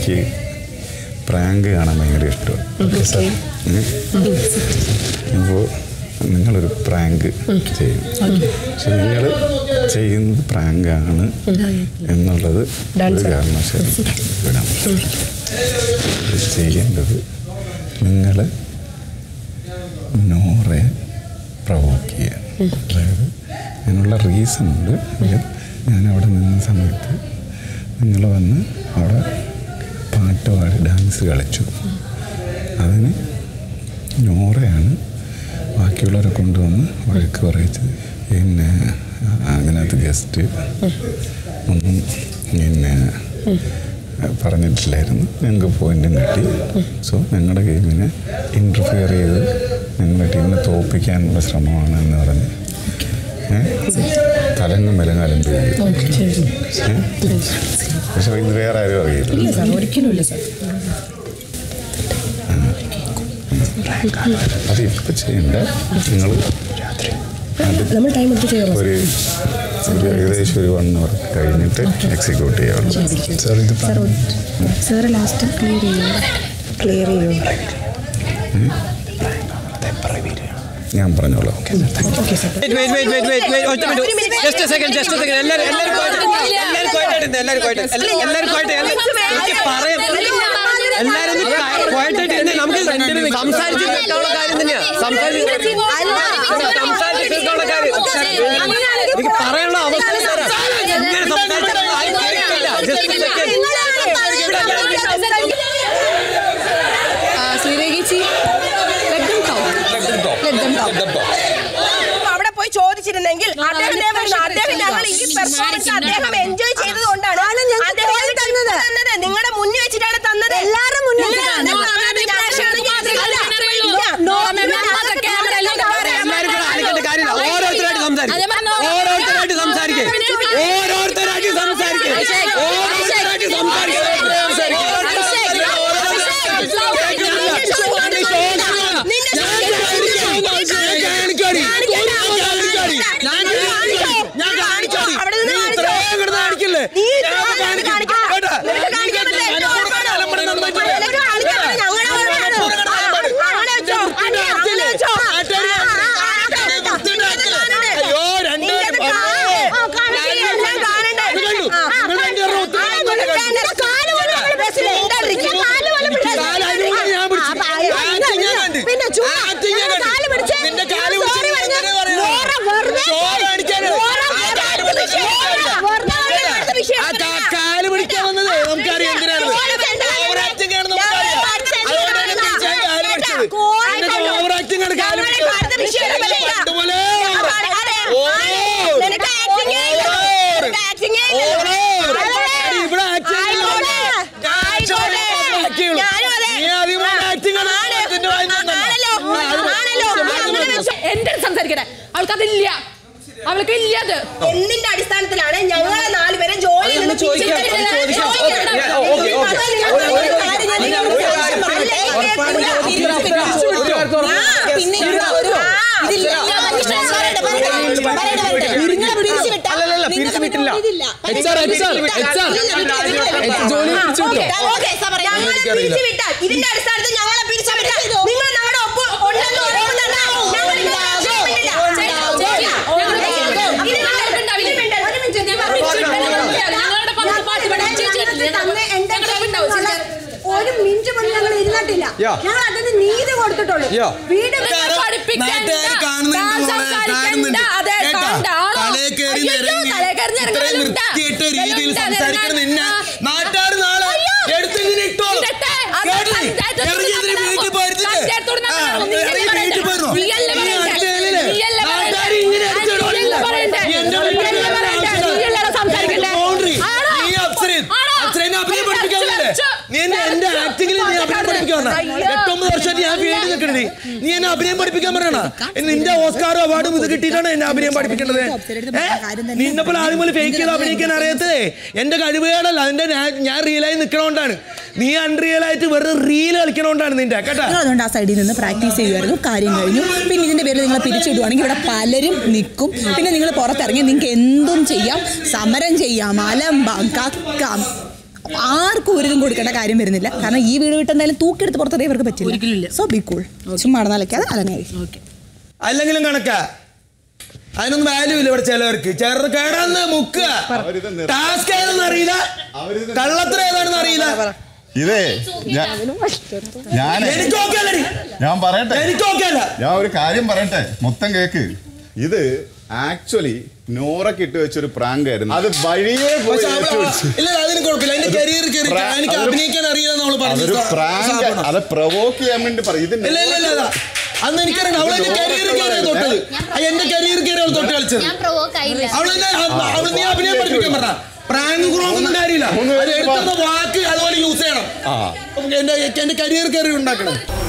എനിക്ക് പ്രാങ്ക് കാണാൻ ഭയങ്കര ഇഷ്ടമാണ് ഇപ്പോൾ നിങ്ങളൊരു പ്രാങ്ക് ചെയ്യും പക്ഷെ നിങ്ങൾ ചെയ്യുന്നത് പ്രാങ്കാണ് എന്നുള്ളത് ഒരു കാരണവശാലും വിടാൻ പറ്റില്ല. ഇത് ചെയ്യേണ്ടത് നിങ്ങൾ നോറെ പ്രവോക്ക് ചെയ്യാൻ അതായത് അതിനുള്ള റീസൺ ഉണ്ട് എങ്കിൽ ഞാൻ അവിടെ നിന്ന സമയത്ത് നിങ്ങൾ വന്ന് അവിടെ പാട്ട് പാടി ഡാൻസ് കളിച്ചു അതിന് നോറയാണ് ബാക്കിയുള്ളവരെ കൊണ്ടുവന്ന് വഴക്ക് പറയിച്ചത് പിന്നെ അതിനകത്ത് ഗസ്റ്റ് ഒന്നും പിന്നെ പറഞ്ഞിട്ടില്ലായിരുന്നു ഞങ്ങൾക്ക് പോയിന്റും കിട്ടി സോ ഞങ്ങളുടെ ഗെയിമിനെ ഇൻ്റർഫിയർ ചെയ്ത് ഞങ്ങളുടെ ടീമിനെ തോൽപ്പിക്കാനുള്ള ശ്രമമാണ് എന്ന് പറഞ്ഞ് ഏ? തലങ്ങും വിലങ്ങാലും ചെയ്തു ഏ? പക്ഷെ ഇത് വേറെ ആരും അറിയില്ല ഒരിക്കലും ഇല്ല സാർ അത് ഇപ്പം ചെയ്യണ്ട നിങ്ങൾ അത് നമ്മൾ ടൈം എടുത്ത് ചെയ്യാം ഒരു ഒരു ഏകദേശം ഒരു വൺ അവർ കഴിഞ്ഞിട്ട് എക്സിക്യൂട്ട് ചെയ്യാവുള്ളൂ സാർ ഇത് സാർ സാർ ലാസ്റ്റ് ക്ലിയർ ചെയ്യും ക്ലിയർ ചെയ്യും ഞാൻ പറഞ്ഞോളാം okay sir Wait, wait, wait, wait, wait, wait. ഒറ്റ minute. Just a second, just a second. എല്ലാരും എല്ലാരും പോയിട്ട് എല്ലാരും പോയിട്ട് എല്ലാരും പോയിട്ട് എല്ലാരും പോയിട്ട് എനിക്ക് പറയാം എല്ലാരും ഒന്ന് പോയിട്ടായിട്ട് ഇരുന്ന് നമുക്ക് സംസാരിച്ച് തീർക്കാനുള്ള കാര്യം തന്നെയാ സംസാരിച്ച് സംസാരിച്ച് തീർക്കാനുള്ള കാര്യം എനിക്ക് പറയാനുള്ള അവസരം തരാം. ഇങ്ങനെ സംസാരിച്ചാൽ ആരും കേൾക്കില്ല. Just a second. ശ്രീരേഖിച്ചി let them talk let them talk അവിടെ പോയി ചോദിച്ചിരുന്നെങ്കിൽ അദ്ദേഹം ദേ വരുന്നു. അദ്ദേഹം ഞങ്ങൾ ഈ പെർഫോമൻസ് അദ്ദേഹം എൻജോയ് ചെയ്തതുകൊണ്ടാണ് അദ്ദേഹം ഇത് തന്നത് നിങ്ങളുടെ മുന്നിൽ വെച്ചിട്ടാണ് തന്നത് എല്ലാവരും മുന്നിൽ എല്ലാവരും കൂടെ ആലോചിക്കേണ്ട കാര്യമില്ല ഓരോരുത്തരായിട്ട് സംസാരിക്കും ഓരോരുത്തരായിട്ട് സംസാരിക്കും ഓരോരുത്തരായിട്ട് സംസാരിക്കും ഓരോരുത്തരായിട്ട് അവിടെ നിന്ന് കാണിച്ചോ. നീ ഇത് കാണിക്കണം, കാണിക്കണം. നിനക്ക് കാണിക്കാൻ പറ്റില്ല. നിനക്ക് കാണിക്കാൻ പറ്റില്ല. ഞങ്ങളുടെ അവരാണ്. ആ, അങ്ങനെ വെച്ചോ. അങ്ങനെ വെച്ചോ. ആ, ആ, ആ, നിന്റേത് കാണണ്ടേ? നിന്റേത് കാണണ്ടേ? ആ, കാണിച്ച് എല്ലാം കാണണ്ടേ? ആ, ആ, ആ, ഇങ്ങോട്ട് വേണ്ട. കാല് പോലും നമ്മള് ബസ്സിൽ ഇണ്ടാണ്ടിരിക്കും. കാല് പോലും പിടിച്ച് ആ, അപ്പൊ അയ്യോ, ഇല്ല, ഇല്ല. പിന്നെ ചുമ്മാ ഞങ്ങൾ കാല് പിടിച്ച് sorry പറഞ്ഞു. നോറ വെറുതെ നോറ വെറുതെ അടുത്ത വിഷയം. വെറുതെ അടുത്ത വിഷയം. കാല് പിടിക്കാൻ വന്നത് നമുക്കറിയാം എന്തിനാണ് ഓവർ ആക്ടിംഗ് ആണ് നമുക്കറിയാം അതുകൊണ്ടാണ് തിരിച്ചാൽ കാല് പിടിച്ചത് നിനക്ക് ഓവർ ആക്ടിംഗ് ആണ് കാല് പിടിച്ചത് പണ്ടുപോലെ നിനക്ക് acting ഏ ഇല്ല. നിനക്ക് acting ഏ ഇല്ല. ഓവർ അതെ. ഇവിടെ ആക്ടിംഗ് ആയിക്കോട്ടെ. ആയിക്കോട്ടെ. ഞാനും അതെ. നീ ആദ്യം ആക്ടിംഗ് ആണ് ആണ്. ഇതിന്റെ വായിൽ നിന്ന് ആണല്ലോ. ആണല്ലോ. നീ അങ്ങനെ വെച്ചോ. എന്റെ അടുത്ത് സംസാരിക്കട്ടെ അവൾക്കതില്ല അവൾക്ക് ഇല്ല അത് എന്തിന്റെ അടിസ്ഥാനത്തിലാണ് ഞങ്ങളെ നാലുപേരും ജോലി അതൊന്ന് ചോദിക്കാം, അത് ചോദിക്കാം. ഓക്കേ, ഞാൻ- ഓ, ഓക്കേ, ഓക്കേ. ഒരു- ഒരു- ഒരു കാര്യം ഞാൻ നിങ്ങളോട് ഒരു കാര്യം പറയട്ടെ. ഉറപ്പാണ് ഞാൻ ഒരു കാര്യം- ഒരു കാര്യം തുറന്ന് പിന്നെ ഇവിടെ ഒരു ഇതില്ല അല്ലല്ലല്ല, പിരിച്ചു വിട്ടില്ല. HR, HR, HR. ജോലി പിരിച്ചു വിട്ടോ? ഞങ്ങളെ പിരിച്ചു വിട്ടാൽ ഇതിന്റെ അടിസ്ഥാനത്തിൽ ഞങ്ങളെ പിരിച്ചു വിട്ടാൽ നിങ്ങൾ ഞങ്ങളുടെ ഒപ്പ് ഉണ്ടെന്ന് ഉറപ്പ് തന്നാൽ ഞങ്ങൾ ഇതിനെ ആവശ്യപ്പെട്ടില്ല. ഒരു മിനിറ്റ് പോലും ഞങ്ങൾ ഇരുന്നിട്ടില്ല യാ. ഞങ്ങൾ അതിന് നീതി കൊടുത്തിട്ടുള്ളൂ യാ. വീട് നാട്ടുകാർ കാണുന്നുണ്ട് മോളെ കാണുന്നുണ്ട് കേട്ടാ തലേ കയറി നിരങ്ങി ഇത്രയും വൃത്തിയിട്ട രീതിയിൽ സംസാരിക്കണം നിന്നെ നാട്ടുകാർ നാളെ എടുത്ത് ഇതിനെ ഇട്ടോളും കേട്ടില്ലേ? ഇറങ്ങി ഇതിനെ വീട്ടിൽ പോയിരുന്നിട്ട് ആ, ഇറങ്ങി വീട്ടിൽ പോയിരുന്നു ഈ അടുക്കളയില് നാട്ടുകാർ ഇങ്ങനെ എടുത്തിടോളില്ല എന്റെ വീട്ടിൽ ബൗണ്ടറി നീ അപ്സരൻ അപ്സരനെ അഭിനയം പഠിപ്പിക്കാറില്ലേ നീ എന്നെ എന്റെ ആക്ടിങ്ങിൽ നീ അഭിനയം പഠിപ്പിക്കാൻ എട്ടൊമ്പത് വർഷമായിട്ട് ഞാൻ വീട്ടിൽ നിൽക്കണേ നീ എന്നെ അഭിനയം പഠിപ്പിക്കാൻ പറയണ നിന്റെ ഓസ്കാറും അവാർഡും ഇത് കിട്ടിയിട്ടാണ് എന്നെ അഭിനയം പഠിപ്പിക്കേണ്ടത് നിന്നെ പോലെ ആദ്യം പോലെ ഫേക്ക് ചെയ്ത് അഭിനയിക്കാൻ അറിയാത്തതേ എന്റെ കഴിവുകേടല്ല അതിന്റെ ഞാൻ- ഞാൻ റിയലായി നിൽക്കണോണ്ടാണ് നീ അൺറിയലായിട്ട് വെറുതെ റീൽ കളിക്കണോണ്ടാണ് നിന്റെ കേട്ടാ നിങ്ങൾ അതുകൊണ്ട് ആ സൈഡിൽ നിന്ന് പ്രാക്ടീസ് ചെയ്യുമായിരുന്നു കാര്യം കഴിഞ്ഞു പിന്നെ ഇതിന്റെ പേരിൽ നിങ്ങൾ പിരിച്ചിടുവാണെങ്കിൽ ഇവിടെ പലരും നിൽക്കും പിന്നെ നിങ്ങൾ പുറത്തിറങ്ങി നിങ്ങൾക്ക് എന്തും ചെയ്യാം സമരം ചെയ്യാം അലമ്പാം കക്കാം ആർക്കും ഒരു ഇതും കൊടുക്കേണ്ട കാര്യം വരുന്നില്ല കാരണം ഈ വീട് വിട്ട് എന്തായാലും തൂക്കിയെടുത്ത് പുറത്തെറിയാൻ ഇവർക്ക് പറ്റില്ല സോ ബി കൂൾ ചുമ്മാ നടന്നാലൊക്കെ അലങ്ങായി അല്ലെങ്കിലും കണക്കാ അതിനൊന്നും വാല്യൂ ഇല്ല ഇവിടെ ചിലവർക്ക് ചിലർ കേടാന്ന് മുക്കുക അവരിത് നിർ- ടാസ്ക് ഏതെന്ന് അറിയില്ല അവരിത് കള്ളത്തിന് ഏതാണെന്ന് അറിയില്ല ഇതേ ഞാൻ ഞാനേ എനിക്ക് ഓക്കെ അല്ലടി ഞാൻ പറയട്ടെ എനിക്ക് ഓക്കെ അല്ല ഞാൻ ഒരു കാര്യം പറയട്ടെ മൊത്തം കേക്ക് ഇത് ആക്ച്വലി നോറക്ക് ഇട്ട് വെച്ചൊരു പ്രാങ്ക് ആയിരുന്നു അത് വഴിയേ പോയി പക്ഷെ അവള് ഏറ്റു പിടിച്ച്. ഇല്ല അതിന് കുഴപ്പമില്ല എന്റെ കരിയർ കയറി പ്രാ- എനിക്ക് അതൊരു- അഭിനയിക്കാൻ അറിയില്ലെന്ന് അവള് അതൊരു പറഞ്ഞു പ്രാങ്ക് അത് പ്രൊവോക്ക് ചെയ്യാൻ വേണ്ടി പറയും ഇത് ഇല്ല ഇല്ല ഇല്ല ഇല്ല. അന്ന് എനിക്കറിയാം അവളെ എന്റെ കരിയർ കയറി തൊട്ടത് ആ, എന്റെ കരിയർ കയറി അവൾ തൊട്ട് കളിച്ചത് ഞാൻ പ്രൊവോക്ക് ആയില്ല അവളെന്നെ അവൾ നീ അഭിനയം പഠിപ്പിക്കാൻ പറഞ്ഞ പ്രാങ്ക് കുറവൊന്നും കാര്യമില്ല മൂന്ന് അത് പേര് എടുക്കുന്ന വാക്ക് അതുപോലെ യൂസ് ചെയ്യണം ആ എന്റെ എന്റെ കരിയർ കയറി ഉണ്ടാക്കണം